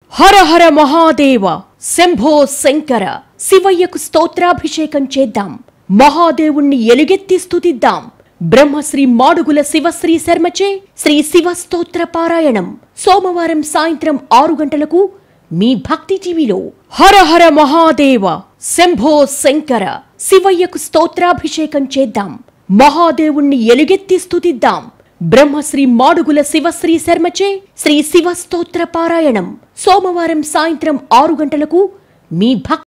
హర హర మహాదేవ శంభో శంకర శివయ్యకు స్తోత్రాభిషేకం చేద్దాం మహాదేవుణ్ణి ఎలుగెత్తి స్తుతిద్దాం బ్రహ్మశ్రీ మాడుగుల శివశ్రీ శర్మచే శ్రీ శివ స్తోత్ర పారాయణం సోమవారం సాయంత్రం ఆరు గంటలకు మీ భక్తి టీవీలో హర హర మహాదేవ శంభో శంకర శివయ్యకు స్తోత్రాభిషేకం చేద్దాం మహాదేవుణ్ణి ఎలుగెత్తి స్తుతిద్దాం బ్రహ్మశ్రీ మాడుగుల శివశ్రీ శర్మచే శ్రీ శివ స్తోత్ర పారాయణం సోమవారం సాయంత్రం ఆరు గంటలకు మీ భక్తి